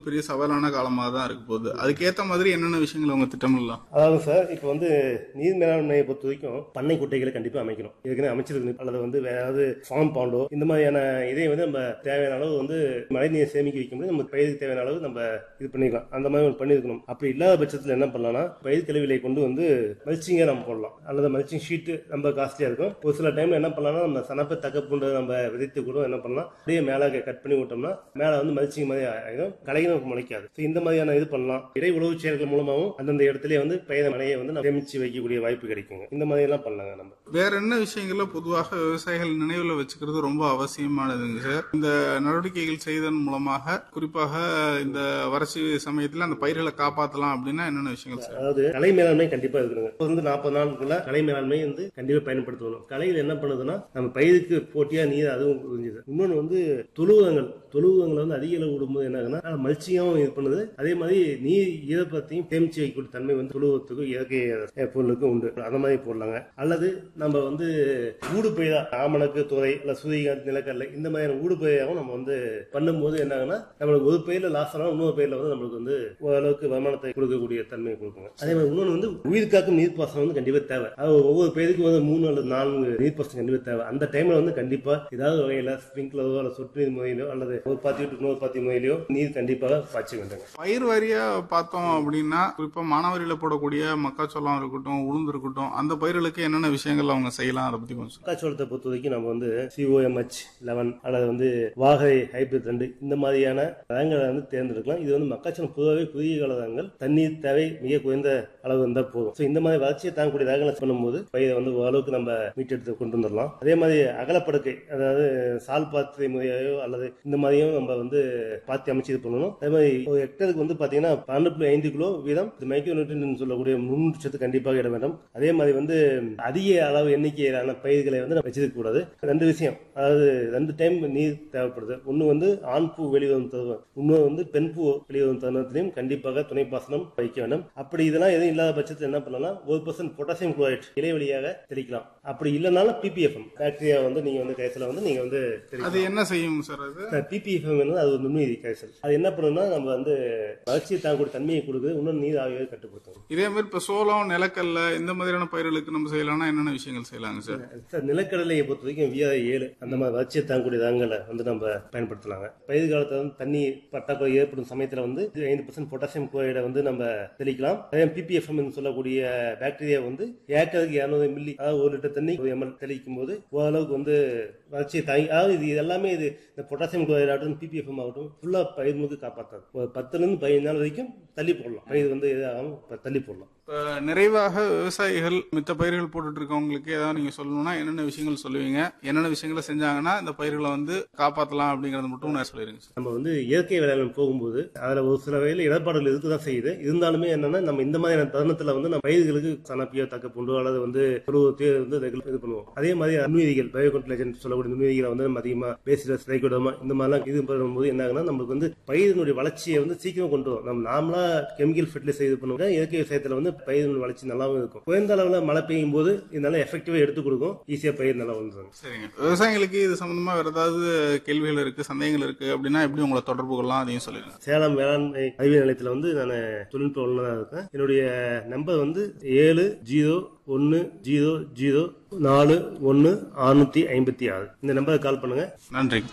பெரிய சவாலான காலமாக தான் இருக்க போகுது அதுக்கேற்ற மாதிரி என்னென்ன விஷயங்களை அவங்க திட்டமிடலாம் அதாவது சார் இப்போ வந்து நீர் மேலாண்மையை பொறுத்த வரைக்கும் பண்ணை குட்டைகளை கண்டிப்பாக அமைக்கணும் ஏற்கனவே அமைச்சிருக்கு அல்லது வந்து வேற ஏதாவது ஃபார்ம் பாண்டோ இந்த மாதிரியான இதை வந்து நம்ம தேவையான அளவு வந்து மழை நீர் சேமிக்க வைக்க முடியும் நம்ம பயிருக்கு தேவையான அளவு நம்ம இது பண்ணிக்கலாம் அந்த மாதிரி ஒன்று பண்ணியிருக்கணும் அப்படி இல்லாத பட்சத்தில் என்ன பண்ணலாம்னா பயிர் கழிவுகளை கொண்டு வந்து மல்ச்சிங்கை நம்ம போடலாம் அல்லது மல்ச்சிங் ஷீட்டு ரொம்ப காஸ்ட்லியாக இருக்கும் ஒரு சில டைம்ல என்ன பண்ணலாம்னா நம்ம சனப்பை தக்கப்புண்டு நம்ம விதைத்து கூட என்ன பண்ணலாம் அப்படியே மேலே கட் பண்ணி விட்டோம்னா மேலே வந்து மல்ச்சிங் மாதிரி ஆகிடும் களைகளும் முளைக்காது So இந்த மாதிரியான இது பண்ணலாம் இடை உழவு செயல்கள் மூலமாகவும் அந்தந்த இடத்துல வந்து பயிர் மனையை வந்து நம்ம சேமிச்சு வைக்கக்கூடிய வாய்ப்பு கிடைக்குங்க இந்த மாதிரி எல்லாம் பண்ணலாங்க நம்ம வேற என்ன விஷயங்கள பொதுவாக விவசாயிகள் நினைவில் வச்சுக்கிறது ரொம்ப அவசியமானதுங்க சார் இந்த நடவடிக்கைகள் செய்ததன் மூலமாக குறிப்பாக இந்த வறட்சி சமயத்தில் அந்த பயிர்களை காப்பாற்றலாம் அப்படின்னா என்னென்ன விஷயங்கள் சார் அதாவது கலை மேலாண்மை கண்டிப்பா இருக்கணுங்க இப்போ வந்து நாற்பது நாளுக்குள்ள கலை மேலாண்மை வந்து கண்டிப்பா பயன்படுத்தணும் கலையில் என்ன பண்ணுதுன்னா நம்ம பயிருக்கு போட்டியா நீர் அதுவும் புரிஞ்சுது இன்னொன்று வந்து தொழுவங்கள் தொழுவங்களை வந்து அதிக அளவு விடும்போது என்ன ஆகுதுன்னா மல்ச்சியாகவும் இது பண்ணுது அதே மாதிரி நீர் ஈரப்பத்தையும் சேமிச்சு வைக்கக்கூடிய தன்மை வந்து தொழுவத்துக்கும் இயற்கை அஹ், பொருளுக்கும் உண்டு அந்த மாதிரி போடலாங்க அல்லது நம்ம வந்து ஊடு பயிரா ஆமணக்கு துறை இல்ல சூரியகாந்த் நிலக்கடலை இந்த மாதிரியான ஊடு பயிராகவும் நம்ம வந்து பண்ணும்போது என்ன ஆகுனா நம்மளுக்கு ஒரு பயிரில் லாஸ் ஆனால் இன்னொரு பயிரில் வந்து நம்மளுக்கு வந்து ஓரளவுக்கு வருமானத்தை கொடுக்கக்கூடிய தன்மையை கொடுக்குங்க அதே மாதிரி இன்னொன்று வந்து உயிர் காக்கும் நீர்ப்பாசனம் வந்து கண்டிப்பாக தேவை அது ஒவ்வொரு பயிருக்கு வந்து மூணு அல்லது நான்கு நீர்ப்பாசனம் கண்டிப்பாக தேவை அந்த டைம்ல வந்து கண்டிப்பா ஏதாவது வகையில் ஸ்ப்ரிங்க்லரோ அல்லது சொட்டு நீர் முறையிலோ அல்லது ஒரு பாத்தி விட்டு இன்னொரு பாத்தி முறையிலோ நீர் கண்டிப்பாக பாய்ச்ச வேண்டுங்க பயிர் வாரியா பார்த்தோம் அப்படின்னா குறிப்பா மானாவாரியில போடக்கூடிய மக்காச்சோளம் இருக்கட்டும் உளுந்து இருக்கட்டும் அந்த பயிர்களுக்கு என்னென்ன விஷயங்கள் அவங்க செய்யலாம் அதை பத்தி கொஞ்சம் சொல்லுங்க. மக்காச்சோளத்தை பொறுத்த வரைக்கும் நம்ம வந்து சிஓஎம்ஹெச் லெவன் அல்லது வந்து வாகை ஹைபிரிட் ரெண்டு இந்த மாதிரியான ரகங்களை வந்து தேர்ந்தெடுக்கலாம் இது வந்து மக்காச்சோளம் பொதுவாகவே குறுகிய கால ரகங்கள் தண்ணீர் தேவை மிக குறைந்த அளவு இருந்தால் போதும் ஸோ இந்த மாதிரி வளர்ச்சியை தாங்கக்கூடிய ரகங்களை பண்ணும்போது பயிரை வந்து ஓரளவுக்கு நம்ம மீட்டெடுத்து கொண்டு வந்துடலாம் அதே மாதிரி அகலப்படுக்கை அதாவது சால் பாத்திரை முறையோ அல்லது இந்த மாதிரியும் நம்ம வந்து பாத்தி அமைச்சு இது பண்ணணும் அதே மாதிரி ஒரு ஹெக்டருக்கு வந்து பாத்தீங்கன்னா பன்னெண்டு புள்ளி ஐந்து கிலோ வீதம் மைக்ரோ நியூட்ரியன் சொல்லக்கூடிய நுண்ணூட்டச்சத்து கண்டிப்பாக இட வேண்டும் அதே மாதிரி வந்து அதிக அளவு எண்ணிக்கையிலான பயிர்களை வந்து நம்ம வச்சிருக்க கூடாது ரெண்டு விஷயம் அதாவது ரெண்டு டைம் நீர் தேவைப்படுது ஒன்று வந்து ஆண் பூ வெளிவரும் தருவம் இன்னொரு வந்து பெண் பூ வெளிவரும் தருணத்திலையும் கண்டிப்பாக துணை பாசனம் வைக்க வேண்டும் அப்படி இதெல்லாம் எதுவும் இல்லாத பட்சத்தில் என்ன பண்ணலாம் ஒரு பர்சன்ட் பொட்டாசியம் குளோரைட் இலை வழியாக தெளிக்கலாம் அப்படி இல்லைனாலும் பிபிஎஃப்எம் பாக்டீரியா வந்து நீங்க வந்து கைசில வந்து நீங்க வந்து தெளிக்கலாம் அது என்ன செய்யும் சார் அது பிபிஎஃப்எம் வந்து அது ஒரு நுண்ணுயிரி காய்ச்சல் அது என்ன பண்ணுன்னா நம்ம வந்து வளர்ச்சியை தாங்கக்கூடிய தன்மையை கொடுக்குது இன்னும் நீர் ஆகியவை கட்டுப்படுத்தும் இதே மாதிரி இப்ப சோளம் நிலக்கல்ல இந்த மாதிரியான பயிர்களுக்கு நம்ம செய்யலாம்னா என்னென்ன விஷயங்கள் செய்யலாங்க சார் சார் நிலக்கடலையை பொறுத்த வரைக்கும் விஆர் ஏழு அந்த மாதிரி வளர்ச்சியை தாங்கக்கூடிய ரகங்களை வந்து நம்ம பயன்படுத்தலாங்க பயிர் காலத்துல வந்து தண்ணி பற்றாக்குறை ஏற்படும் சமயத்துல வந்து ஐந்து பர்சன்ட் பொட்டாசியம் குளோரைடை வந்து நம்ம தெளிக்கலாம் அதே பிபிஎஃப்எம் சொல்லக்கூடிய பாக்டீரியா வந்து ஏக்கருக்கு இரநூறு மில்லி அதாவது ஒரு லிட்டர் தண்ணி ஒரு எம்எல் தெளிக்கும் போது ஓரளவுக்கு வந்து வளர்ச்சியை தாங்கி அதாவது இது எல்லாமே இது இந்த பொட்டாசியம் குளோரைட் ஆகட்டும் பிபிஎஃப்எம் ஆகட்டும் ஃபுல்லா பயிர் முழுக்க காப்பாற்றாது ஒரு பத்துல இருந்து பதினஞ்சு நாள் வரைக்கும் தள்ளி போடலாம் பயிர் வந்து எதாகாம தள்ளி போடலாம் இப்ப நிறைவாக விவசாயிகள் மித்த பயிர்கள் போட்டுட்டு இருக்கவங்களுக்கு ஏதாவது நீங்க சொல்லணும்னா என்னென்ன விஷயங்கள் சொல்லுவீங்க என்னென்ன விஷயங்களை செஞ்சாங்கன்னா இந்த பயிர்களை வந்து காப்பாத்தலாம் அப்படிங்கறத மட்டும் நான் சொல்லிருங்க சார் நம்ம வந்து இயற்கை வேளாண் போகும்போது அதுல ஒரு சில வகையில் இடர்பாடுகள் இருக்குதான் செய்யுது இருந்தாலுமே என்னன்னா நம்ம இந்த மாதிரியான தருணத்துல வந்து நம்ம பயிர்களுக்கு சனப்பியோ தக்க புண்டோ அல்லது வந்து பருவத்தையோ வந்து ரெகுலர் இது பண்ணுவோம் அதே மாதிரி நுண்ணுயிரிகள் பயோகன்டிலேஜன் சொல்லக்கூடிய நுண்ணுயிரிகளை வந்து நம்ம அதிகமா பேசிடஸ் ரைகோடமா இந்த மாதிரிலாம் இது பண்ணும்போது என்ன ஆகுனா நமக்கு வந்து பயிரினுடைய வளர்ச்சியை வந்து சீக்கிரம் கொண்டு வரும் நம்ம நார்மலா கெமிக்கல் ஃபெர்டிலைசர் இது பண்ணுவோம் இயற்கை விவசாயத்துல வந்து பயிரின் வளர்ச்சி நல்லாவும் இருக்கும் குறைந்த அளவுல மழை பெய்யும் போது இது நல்லா எஃபெக்டிவா எடுத்து கொடுக்கும் ஈஸியா பயிர் நல்லா வந்துடும் சரிங்க விவசாயிகளுக்கு இது சம்பந்தமா வேற ஏதாவது கேள்விகள் இருக்கு சந்தேகங்கள் இருக்கு அப்படின்னா எப்படி உங்களை தொடர்பு கொள்ளலாம் அதையும் சொல்லிடுங்க சேலம் வேளாண்மை அறிவியல் நிலையத்தில் வந்து நான் தொழில்நுட்ப வல்லுநராக இருக்கேன் என்னுடைய நம்பர் வந்து ஏழு ஜீரோ ஒன்று ஜீரோ ஜீரோ நாலு ஒன்று அறுநூத்தி ஐம்பத்தி ஆறு இந்த நம்பருக்கு கால் பண்ணுங்க நன்றி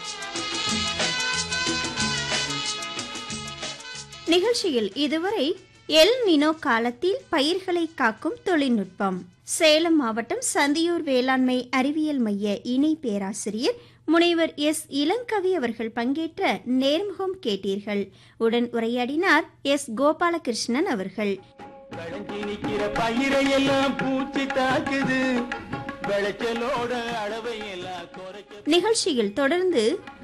நிகழ்ச்சியில் இதுவரை எல் நினோ காலத்தில் பயிர்களை காக்கும் தொழில்நுட்பம் சேலம் மாவட்டம் சந்தியூர் வேளாண்மை அறிவியல் மைய இணை பேராசிரியர் முனைவர் எஸ் இளங்கவி அவர்கள் பங்கேற்ற நேர்முகம் கேட்டீர்கள் உடன் உரையாடினார் எஸ் கோபாலகிருஷ்ணன் அவர்கள் விளைஞ்சி நிக்கிற பயிரை எல்லாம் பூச்சி தாக்குது விளைச்சலோட அளவை எல்லாம் குறைக்க நிகழ்ச்சியில் தொடர்ந்து